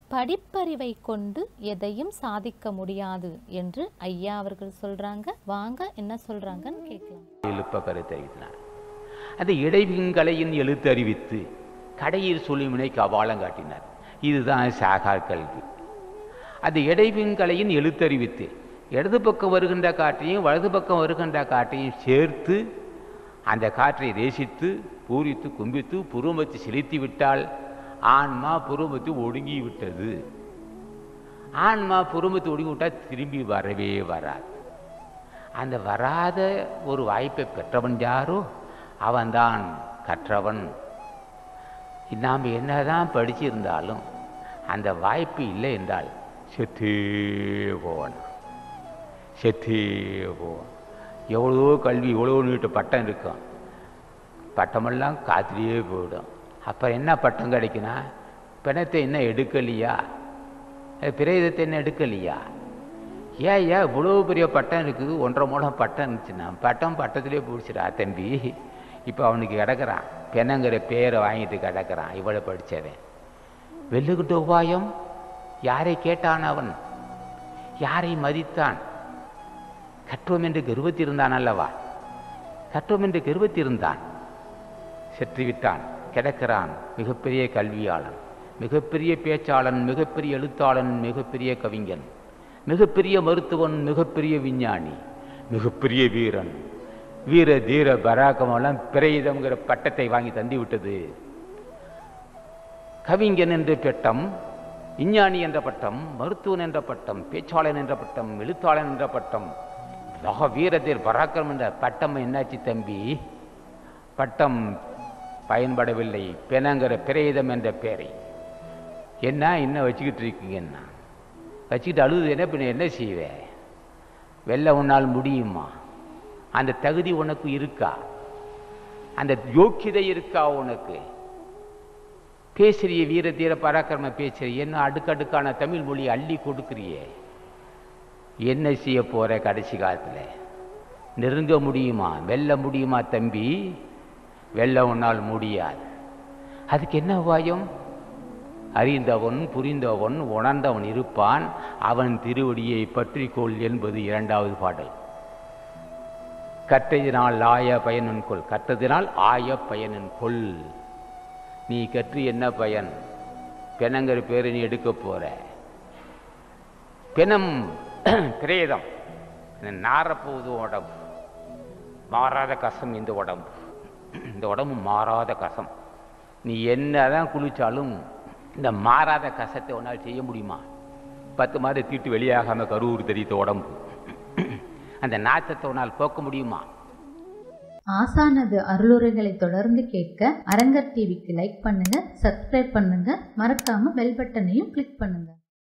படிப்பறிவை கொண்டு எதையும் சாதிக்க முடியாது என்று ஐயா அவர்கள் சொல்றாங்க வாங்க என்ன சொல்றாங்கன்னு கேட்கலாம் எழுப்ப கருத்தறிவித்தார் அந்த இடைவிங்களையின் எழுத்தறிவித்து கடையில் சொல்லிமுனை கபாலம் காட்டினார் இதுதான் சாகார் கல்வி அந்த இடைவிங்களையின் எழுத்தறிவித்து இடது பக்கம் வருகின்ற காற்றையும் வலது பக்கம் வருகின்ற காற்றையும் சேர்த்து அந்த காற்றை ரேசித்து பூரித்து கும்பித்து புருமத்து செலுத்தி விட்டால் ஆன்மா புருமத்து ஒடுங்கி விட்டது ஆன்மா புருமத்து ஒடுங்கி விட்டால் திரும்பி வரவே வராது அந்த வராத ஒரு வாய்ப்பை பெற்றவன் யாரோ அவன்தான் கற்றவன் நாம் என்னதான் படிச்சிருந்தாலும் அந்த வாய்ப்பு இல்லை என்றால் செத்தே போவன் செத்தே போவான் எவ்வளோ கல்வி எவ்வளோ நீட்டு பட்டம் இருக்கும் பட்டமெல்லாம் காத்திலேயே போயிடும் அப்போ என்ன பட்டம் கிடைக்குன்னா பிணத்தை என்ன எடுக்கலையா அஹ் பிரேதத்தை என்ன எடுக்கலையா ஏன் ஏன் இவ்வளோ பெரிய பட்டம் இருக்குது ஒன்றரை மூலம் பட்டம் இருந்துச்சுன்னா பட்டம் பட்டத்திலே பிடிச்சிடா தம்பி இப்போ அவனுக்கு கிடக்கிறான் பெணங்கிற பேரை வாங்கிட்டு கிடக்கிறான் இவ்வளோ படித்தவன் வெல்லுகிட்ட உபாயம் யாரை கேட்டான் அவன் யாரை மதித்தான் கற்றோம் என்று கருவத்திருந்தான் அல்லவா கற்றோம் என்று கருவத்திருந்தான் செற்றுவிட்டான் கிடக்கிறான் மிகப்பெரிய கல்வியாளன் மிகப்பெரிய பேச்சாளன் மிகப்பெரிய எழுத்தாளன் மிகப்பெரிய கவிஞன் மிகப்பெரிய மருத்துவன் மிகப்பெரிய விஞ்ஞானி மிகப்பெரிய வீரன் வீர தீர பராக்கமெல்லாம் பிரேதம்ங்கிற பட்டத்தை வாங்கி தந்து விட்டது கவிஞன் என்ற பட்டம் விஞ்ஞானி என்ற பட்டம் மருத்துவன் என்ற பட்டம் பேச்சாளன் என்ற பட்டம் எழுத்தாளன் என்ற பட்டம் மகா வீரதீர் பராக்கிரம் என்ற பட்டம் என்னாச்சு தம்பி பட்டம் பயன்படவில்லை பெனங்கிற பிரேதம் என்ற பேரை என்ன இன்னும் வச்சுக்கிட்டு இருக்கீங்கன்னா வச்சுக்கிட்டு அழுது என்ன பின்ன என்ன செய்வேன் வெல்ல உன்னால் முடியுமா அந்த தகுதி உனக்கு இருக்கா அந்த யோக்கியதை இருக்கா உனக்கு பேசுறிய வீர தீர பராக்கிரம பேசுறிய என்ன அடுக்கடுக்கான தமிழ் மொழி அள்ளி கொடுக்குறியே என்ன செய்ய போற கடைசி காலத்துல நெருங்க முடியுமா வெல்ல முடியுமா தம்பி வெல்ல உன்னால் முடியாது அதுக்கு என்ன உபாயம் அறிந்தவன் புரிந்தவன் உணர்ந்தவன் இருப்பான் அவன் திருவடியை பற்றிக்கொள் என்பது இரண்டாவது பாடல் கற்றதினால் ஆய பயனின் கொள் கற்றதினால் ஆய பயனின் கொள் நீ கற்று என்ன பயன் பெணங்கிற பேரை நீ எடுக்க போற பிணம் பிரேதம் நாரப்போகுது உடம்பு மாறாத கசம் இந்த உடம்பு இந்த உடம்பு மாறாத கசம் நீ என்னதான் குளிச்சாலும் இந்த மாறாத கசத்தை உன்னால் செய்ய முடியுமா பத்து மாதம் தீட்டு வெளியாகாம கரூர் தெரித்த உடம்பு அந்த நாச்சத்தை உன்னால் போக்க முடியுமா ஆசானது அருளுரைகளை தொடர்ந்து கேட்க அரங்கர் டிவிக்கு லைக் பண்ணுங்க சப்ஸ்கிரைப் பண்ணுங்க மறக்காம பெல் பட்டனையும் கிளிக் பண்ணுங்க